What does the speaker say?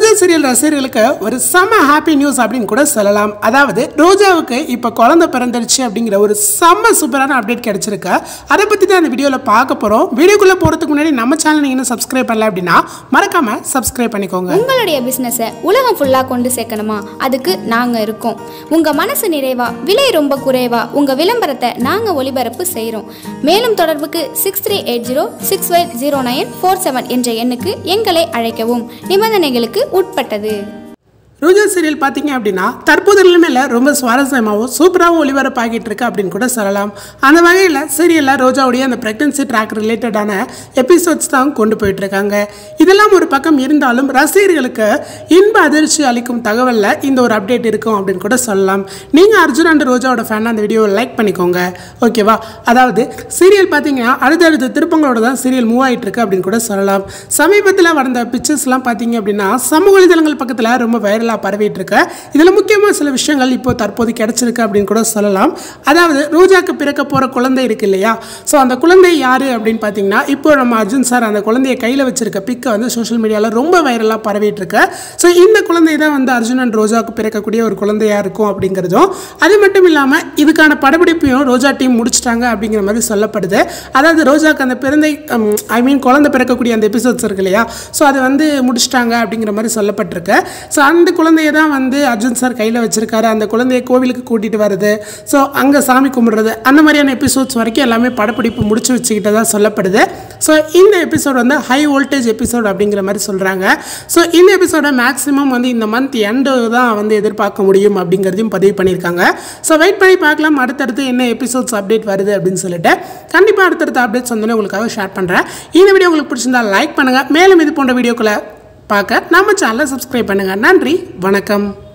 ரோஜா serial ரசிகர்களுக்கு ஒரு செம ஹாப்பி நியூஸ் அப்படின்னு கூட சொல்லலாம் அதாவது ரோஜாவுக்கு இப்போ குழந்தை பிறந்துருச்சு அப்படிங்கிற ஒரு செம்ம சூப்பரான அப்டேட் கிடைச்சிருக்கு அதை பற்றி தான் இந்த வீடியோவில் பார்க்க போகிறோம் வீடியோக்குள்ளே போகிறதுக்கு முன்னாடி நம்ம சேனல் நீங்கள் இன்னும் சப்ஸ்கிரைப் பண்ணல அப்படின்னா மறக்காமல் சப்ஸ்கிரைப் பண்ணிக்கோங்க உங்களுடைய பிசினஸை உலகம் ஃபுல்லா கொண்டு சேர்க்கணுமா அதுக்கு நாங்க இருக்கோம் உங்க மனசு நிறைவா விலை ரொம்ப குறைவா உங்க விளம்பரத்தை நாங்க ஒளிபரப்பு செய்றோம் மேலும் தொடர்புக்கு six three eight zero six five zero nine four seven என்ற எண்ணுக்கு எங்களை அழைக்கவும் நிபந்தனைகளுக்கு உட்பட்டது ரோஜா சீரியல் பார்த்தீங்க அப்படின்னா தற்போது நிலைமையில் ரொம்ப சுவாரஸ்யமாகவும் சூப்பராகவும் ஒளிபரப்பாகிட்டு இருக்கு அப்படின்னு கூட சொல்லலாம் அந்த வகையில் சீரியலில் ரோஜாவுடைய அந்த ப்ரெக்னன்சி ட்ராக் ரிலேட்டடான எபிசோட்ஸ் தான் கொண்டு போயிட்டு இருக்காங்க இதெல்லாம் ஒரு பக்கம் இருந்தாலும் ரசிகர்களுக்கு இன்ப அதிர்ச்சி அளிக்கும் தகவலில் இந்த ஒரு அப்டேட் இருக்கும் அப்படின்னு கூட சொல்லலாம் நீங்கள் அர்ஜுன் அண்ட் ரோஜாவோட ஃபேன் அந்த வீடியோவை லைக் பண்ணிக்கோங்க ஓகேவா அதாவது சீரியல் பார்த்தீங்கன்னா அடுத்தடுத்த திருப்பங்களோட தான் சீரியல் மூவ் ஆகிட்டு இருக்கு அப்படின்னு கூட சொல்லலாம் சமீபத்தில் வந்த பிக்சர்ஸ்லாம் பார்த்தீங்க அப்படின்னா சமூக வலைதளங்கள் பக்கத்தில் ரொம்ப வைரலாக பரவிட்டு இருக்கு இதில் முக்கியமாக சில விஷயங்கள் இப்போ தற்போது கிடைச்சிருக்கு அப்படின்னு கூட சொல்லலாம் அதாவது ரோஜாக்கு பிறக்க போகிற குழந்தை இருக்கு இல்லையா ஸோ அந்த குழந்தை யார் அப்படின்னு பார்த்தீங்கன்னா இப்போ நம்ம அர்ஜுன் சார் அந்த குழந்தைய கையில் வச்சிருக்க பிக்கை வந்து சோஷியல் மீடியாவில் ரொம்ப வைரலாக பரவிட்டு இருக்கு ஸோ இந்த குழந்தை தான் வந்து அர்ஜுன் அண்ட் ரோஜாவுக்கு பிறக்கக்கூடிய ஒரு குழந்தையா இருக்கும் அப்படிங்கிறதும் அது மட்டும் இல்லாமல் இதுக்கான படப்பிடிப்பையும் ரோஜா டீம் முடிச்சிட்டாங்க அப்படிங்கிற மாதிரி சொல்லப்படுது அதாவது ரோஜாக்கு அந்த பிறந்தை ஐ மீன் குழந்தை பிறக்கக்கூடிய அந்த எபிசோட்ஸ் இருக்கு இல்லையா ஸோ அதை வந்து முடிச்சிட்டாங்க அப்படிங்கிற மாதிரி சொல்லப்பட்டிருக்கு ஸோ அந்த குழந்தைய தான் வந்து அர்ஜுன் சார் கையில் வச்சிருக்காரு அந்த குழந்தைய கோவிலுக்கு கூட்டிகிட்டு வருது ஸோ அங்கே சாமி கும்பிட்றது அந்த மாதிரியான எபிசோட்ஸ் வரைக்கும் எல்லாமே படப்பிடிப்பு முடிச்சு வச்சுக்கிட்டதா சொல்லப்படுது ஸோ இந்த எபிசோட் வந்து ஹை வோல்டேஜ் எபிசோட் அப்படிங்கிற மாதிரி சொல்கிறாங்க ஸோ இந்த எபிசோட மேக்ஸிமம் வந்து இந்த மந்த் எண்டு தான் வந்து எதிர்பார்க்க முடியும் அப்படிங்கிறதையும் பதிவு பண்ணியிருக்காங்க ஸோ வெயிட் பண்ணி பார்க்கலாம் அடுத்தடுத்து என்ன எபிசோட்ஸ் அப்டேட் வருது அப்படின்னு சொல்லிட்டு கண்டிப்பாக அடுத்தடுத்த அப்டேட்ஸ் வந்து உங்களுக்காக ஷேர் பண்ணுறேன் இந்த வீடியோ உங்களுக்கு பிடிச்சிருந்தா லைக் பண்ணுங்கள் மேலும் இது போன்ற வீடியோக்களை பார்க்க நம்ம சேனலை சப்ஸ்கிரைப் பண்ணுங்கள் நன்றி வணக்கம்